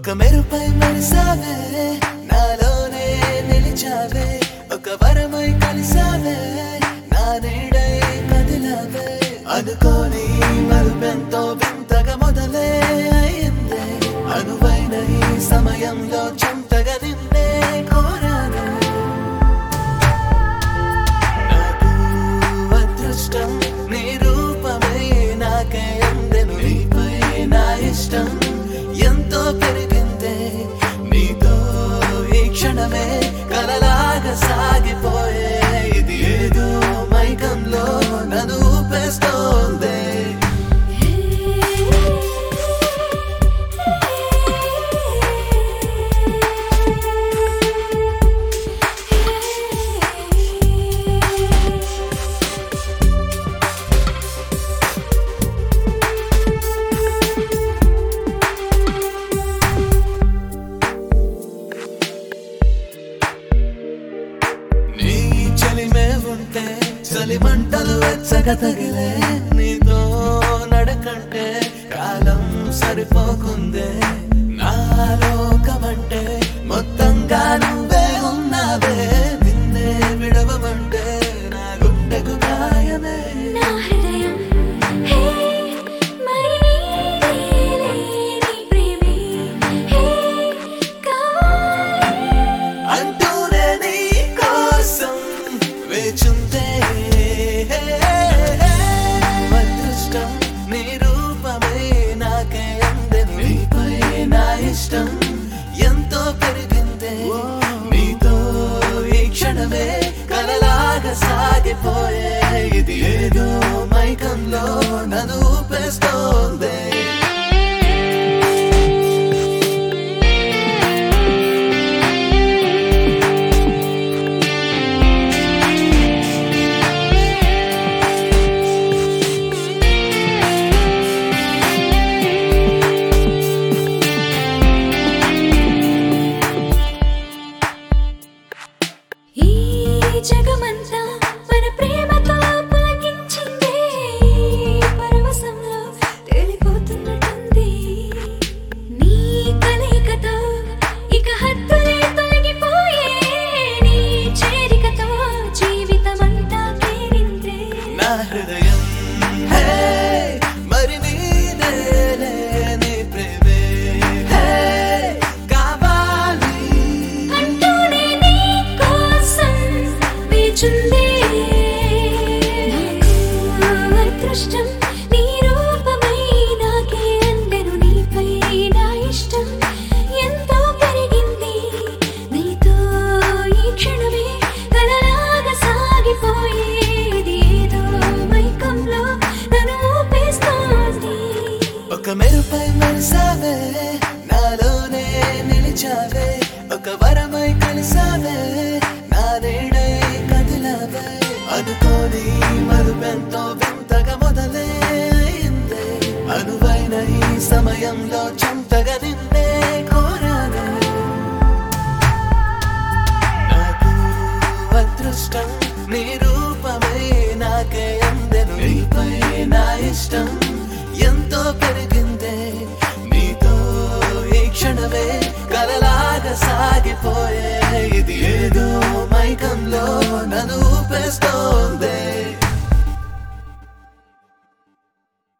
ఒక మెరుపై మెరిసావే నాలోనే నిలిచావే ఒక వరమై కలిసావే నా నీడై కదిలావే అనుకోని మరుపెంతో వింతగా మొదలే అయిందే అనువైన ఈ సమయంలో చెంతగా నిన్నే కోరాను నాకు అదృష్టం నీ రూపమే నాకే అందెను నీపై నా ఇష్టం ఎంతో పెరిగిందే నీతో ఈ క్షణమే కలలాగా సాగిపోయే ఇది ఏదో మైకంలో నన్ను ఊపేస్తోందే నీ చలిమే ఉంటే చలిమంటలు వెచ్చగా తగిలే నీతో నడకంటే కాలం సరిపోకుందే నా లోకమంటే మొత్తంగా నువ్వే ఉన్నావే నిన్నే విడవమంటే నా గుండెకు గాయమే నా హృదయం హే మరి నీలే నీ ప్రేమే హే కావాలి అంటూనే నీ కోసం వేచుందే అదృష్టం నీ రూపమే నాకే అందెను నీపై నా ఇష్టం ఎంతో పెరిగిందే నీతో ఈ క్షణమే కలలాగా సాగిపోయే ఇది ఏదో మైకంలో నన్ను ఊపేస్తోందే ఈ జగమంతా మన ప్రేమతో పులకించిందే పరవశంలో తేలిపోతున్నట్టుంది నీ కలయికతో ఇక హద్దులే తొలగిపోయే నీ చేరికతో జీవితమంతా కేరిందే నా హృదయం హే మరి నీదేలే నీ ప్రేమే హే కావాలి అంటూనే నీ కోసం వేచుందే నాకు అదృష్టం నీ రూపమై నాకే అందెను నీపై నా ఇష్టం ఎంతో పెరిగింది నీతో ఈ క్షణమే కలలాగా సాగిపోయేది ఏదో మైకంలో నన్ను ఊపేస్తోంది ఒక మెరుపై మెరిసావే నాలోనే నిలిచావే ఒక వరమై కలిసావే నా నీడై కదిలావే అనుకోని మరుపెంతో వింతగా మొదలే అయిందే అనువైన ఈ సమయంలో చెంతగా నిన్నే కోరాను నాకు అదృష్టం నీ రూపమే నాకే అందెను నీపై నా ఇష్టం ఎంతో పెరిగిందే నీతో ఈ క్షణమే కలలాగా సాగిపోయే ఇది ఏదో మైకంలో నన్ను ఊపేస్తోందే